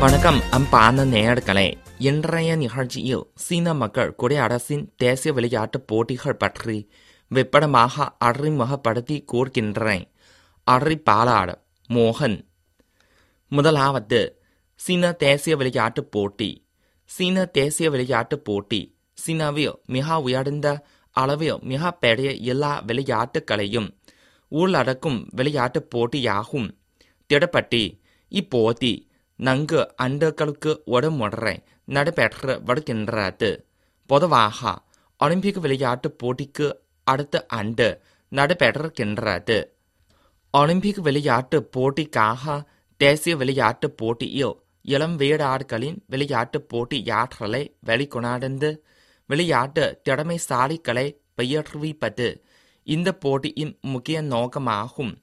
வணக்கம் அன்பான நேயர்களே இன்றைய நிகழ்ச்சியில் சீன மக்கள் கொடி அரசின் தேசிய விளையாட்டுப் போட்டிகள் பற்றி விப்படமாக அறிமுகப்படுத்தி கூறுகின்றேன் அறிப்பாளர் மோகன் முதலாவது சீன தேசிய விளையாட்டுப் போட்டி சீன தேசிய விளையாட்டுப் போட்டி சீனாவில் மிக உயர்ந்த அளவில் மிக பெரிய எல்லா விளையாட்டுகளையும் உள்ளடக்கும் விளையாட்டுப் போட்டியாகும் திடப்பட்டி இப்போட்டி நன்கு ஆண்டுகளுக்கு ஒரு முறை நடைபெற்று வருகின்றது பொதுவாக ஒலிம்பிக் விளையாட்டுப் போட்டிக்கு அடுத்த ஆண்டு நடைபெறுகின்றது ஒலிம்பிக் விளையாட்டுப் போட்டிக்காக தேசிய விளையாட்டுப் போட்டியில் இளம் வீரர்களின் விளையாட்டுப் போட்டியாற்றலை வெளிக்கொணர்ந்து விளையாட்டு திறமைசாலிகளை பயிற்றுவிப்பது இந்த போட்டியின் முக்கிய நோக்கமாகும்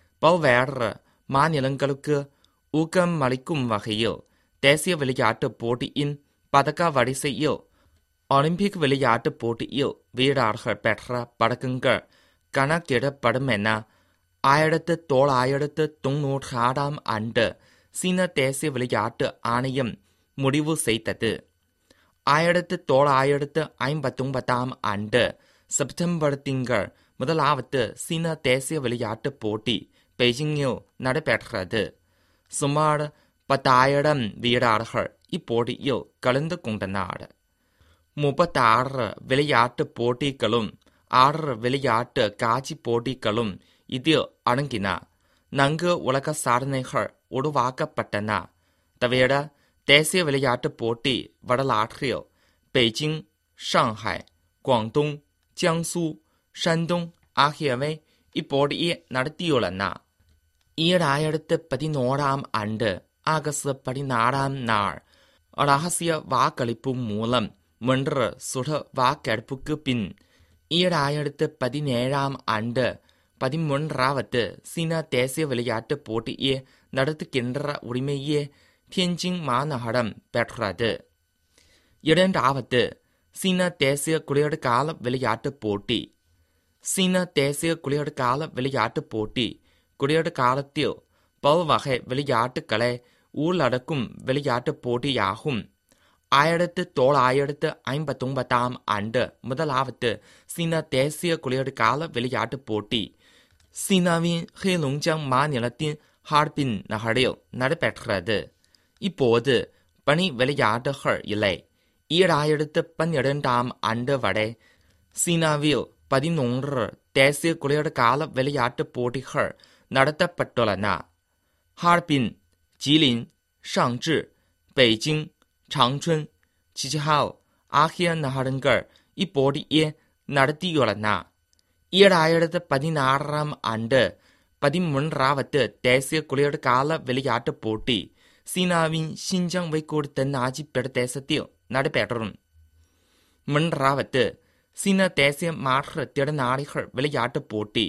பல்வேறு மாநிலங்களுக்கு ஊக்கமளிக்கும் வகையில் தேசிய விளையாட்டுப் போட்டியின் பதக்க வரிசையில் ஒலிம்பிக் விளையாட்டுப் போட்டியில் வீரர்கள் பெற்ற பதக்கங்கள் கணக்கிடப்படும் என ஆயிரத்து தொள்ளாயிரத்து தொன்னூற்றாறாம் ஆண்டு சீன தேசிய விளையாட்டு ஆணையம் முடிவு செய்தது ஆயிரத்து தொள்ளாயிரத்து ஐம்பத்தொன்பதாம் ஆண்டு செப்டம்பர் திங்கள் முதலாவது சீன தேசிய விளையாட்டுப் போட்டி பெய்ஜிங்கில் நடைபெற்றது சுமார் பத்தாயிரம் வீரர்கள் இப்போட்டியில் கலந்து கொண்டனர் முப்பத்தாறு விளையாட்டுப் போட்டிகளும் ஆறு விளையாட்டு காட்சி போட்டிகளும் இதில் அடங்கின நன்கு உலக சாதனைகள் உருவாக்கப்பட்டன தவிர தேசிய விளையாட்டுப் போட்டி வரலாற்றில் Beijing Shanghai Guangdong Jiangsu Shandong ஆகியவை இப்போட்டியை நடத்தியுள்ளன ஈராயிரத்து பதினோராம் ஆண்டு ஆகஸ்ட் பதினாறாம் நாள் ரகசிய வாக்களிப்பு மூலம் மூன்று சுட வாக்கெடுப்புக்கு பின் ஈராயிரத்து பதினேழாம் ஆண்டு பதிமூன்றாவது சீன தேசிய விளையாட்டுப் போட்டியை நடத்துகின்ற உரிமையை தியன்ஜிங் மாநகரம் பெற்றது இரண்டாவது சீன தேசிய குளிர்கால விளையாட்டுப் போட்டி சீன தேசிய குளிர்கால விளையாட்டுப் போட்டி குளிர்காலத்தில் பல்வகை விளையாட்டுகளை உள்ளடக்கும் விளையாட்டுப் போட்டியாகும் ஆயிரத்து தொள்ளாயிரத்து ஐம்பத்தொன்பதாம் ஆண்டு முதலாவது சீன தேசிய குளிர்கால விளையாட்டுப் போட்டி சீனாவின் ஹேலுங்ஜியாங் மாநிலத்தின் ஹார்பின் நகரில் நடைபெற்றது இப்போது பனி விளையாட்டுகள் இல்லை ஈராயிரத்து பன்னிரண்டாம் ஆண்டு வரை சீனாவில் பதினொன்று தேசிய குளிர்கால விளையாட்டுப் போட்டிகள் நடத்தப்பட்டுள்ளன ஹார்பின் ஜிலின் ஷாங்ஜி பெய்ஜிங் சாங்சுன் சிச்சிஹாவ் ஆகிய நகரங்கள் இப்போட்டியை நடத்தியுள்ளன ஈராயிரத்து பதினாறாம் ஆண்டு பதிமூன்றாவது தேசிய குளிர்கால விளையாட்டுப் போட்டி சீனாவின் சிஞ்சாங் வைகோடு தென்னாட்சி பிரதேசத்தில் நடைபெறும் மூன்றாவது சீன தேசிய மாற்றுத்திறனாளிகள் விளையாட்டுப் போட்டி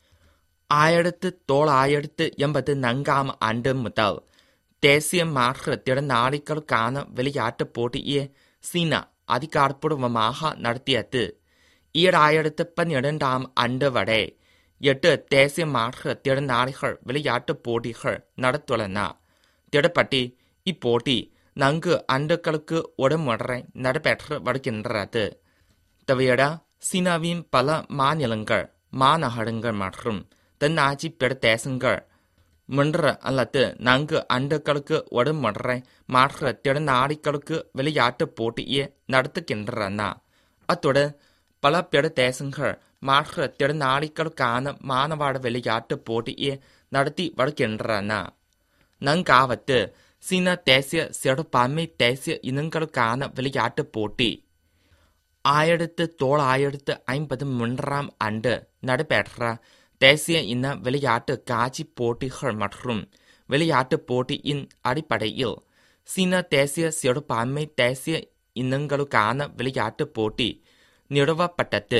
ஆயிரத்து தொள்ளாயிரத்து எண்பத்து நான்காம் ஆண்டு முதல் தேசிய மாற்றுத்திறனாளிகளுக்கான விளையாட்டுப் போட்டியை சீனா அதிகாரப்பூர்வமாக நடத்தியது ஈராயிரத்து பன்னிரண்டாம் ஆண்டு வரை எட்டு தேசிய மாற்றுத்திறனாளிகள் விளையாட்டுப் போட்டிகள் நடத்துள்ளன திடப்பட்டி இப்போட்டி நன்கு ஆண்டுகளுக்கு ஒரு முறை நடைபெற்று வருகின்றது தவிர சீனாவின் பல மாநிலங்கள் மாநகரங்கள் மற்றும் தென்னாட்சி பிரதேசங்கள் மூன்று அல்லது நான்கு ஆண்டுகளுக்கு ஒரு முறை மாற்று திறனாளிகளுக்கு விளையாட்டுப் போட்டியை நடத்துகின்றன அத்துடன் பல பிரதேசங்கள் மாற்று திறனாளிகளுக்கான மாணவர் விளையாட்டுப் போட்டியை நடத்தி வருகின்றன நான்காவது சீன தேசிய சிறுபான்மை தேசிய இனங்களுக்கான விளையாட்டுப் போட்டி ஆயிரத்து தொள்ளாயிரத்து ஐம்பது மூன்றாம் ஆண்டு நடைபெற்ற தேசிய இன விளையாட்டு காட்சி போட்டிகள் மற்றும் விளையாட்டுப் போட்டியின் அடிப்படையில் சீன தேசிய சிறுபான்மை தேசிய இனங்களுக்கான விளையாட்டுப் போட்டி நிறுவப்பட்டது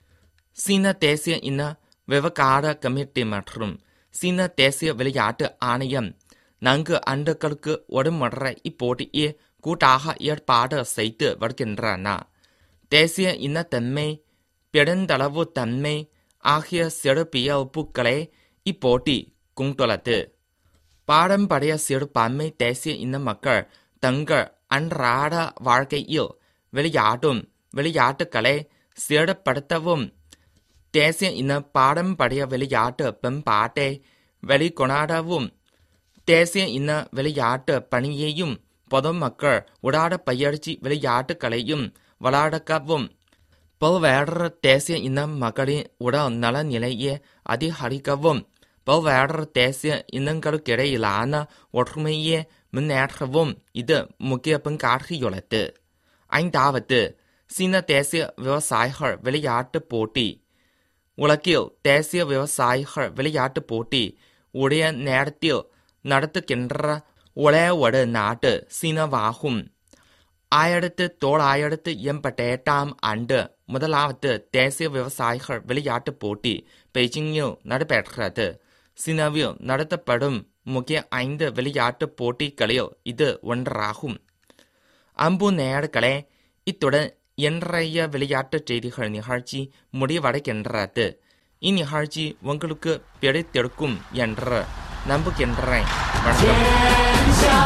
சீன தேசிய இன விவகார கமிட்டி மற்றும் சீன தேசிய விளையாட்டு ஆணையம் நான்கு ஆண்டுகளுக்கு ஒரு முறை இப்போட்டியை கூட்டாக ஏற்பாடு செய்து வருகின்றன தேசிய இனத்தன்மை பெருந்தளவு தன்மை ஆகிய சிறப்பியல்புகளை இப்போட்டி கொண்டுள்ளது பாடம் படைய சிறுபான்மை தேசிய இன மக்கள் தங்கள் அன்றாட வாழ்க்கையில் விளையாடும் விளையாட்டுகளை சீர்படுத்தவும் தேசிய இன பாரம்பரிய விளையாட்டு பண்பாட்டை வெளிக்கொணரவும் தேசிய இன விளையாட்டு பணியையும் பொதுமக்கள் உடாட பயிற்சி விளையாட்டுகளையும் வளர்க்கவும் பல்வேறு தேசிய இன மக்களின் உடல் நலநிலையை அதிகரிக்கவும் பல்வேறு தேசிய இனங்களுக்கிடையிலான ஒற்றுமையை முன்னேற்றவும் இது முக்கிய பங்காற்றியுள்ளது ஐந்தாவது சீன தேசிய விவசாயிகள் விளையாட்டுப் போட்டி உலகில் தேசிய விவசாயிகள் விளையாட்டுப் போட்டி உடைய நேரத்தில் நடத்துகின்ற ஒரே ஒரு நாடு சீனாவாகும் ஆயிரத்து தொள்ளாயிரத்து எண்பத்தி எட்டாம் ஆண்டு முதலாவது தேசிய விவசாயிகள் விளையாட்டுப் போட்டி பெய்ஜிங்கில் நடைபெற்றது சீனாவில் நடத்தப்படும் முக்கிய ஐந்து விளையாட்டுப் போட்டிகளில் இது ஒன்றாகும் அம்பு நேயர்களே இத்துடன் இன்றைய விளையாட்டுச் செய்திகள் நிகழ்ச்சி முடிவடைகின்றது இந்நிகழ்ச்சி உங்களுக்கு பிடித்திருக்கும் என்று நம்புகின்றேன் வணக்கம்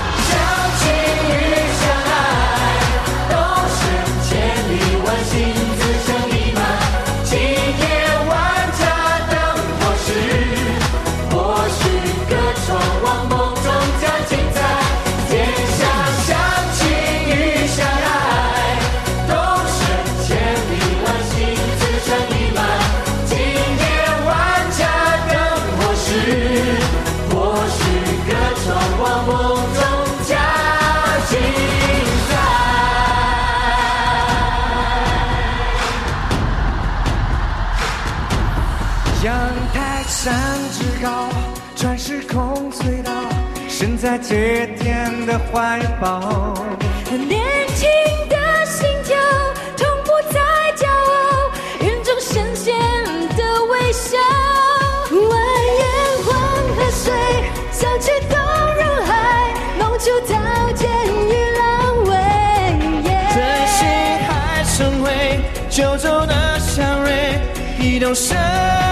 阳台上志高，穿时空隧道，身在这天的怀抱。 年轻的心跳，从不再骄傲，云中闪现的微笑。蜿蜒黄河水，小曲动人海，弄出刀剑与狼尾。 真心还成灰，九州的祥瑞，一动身。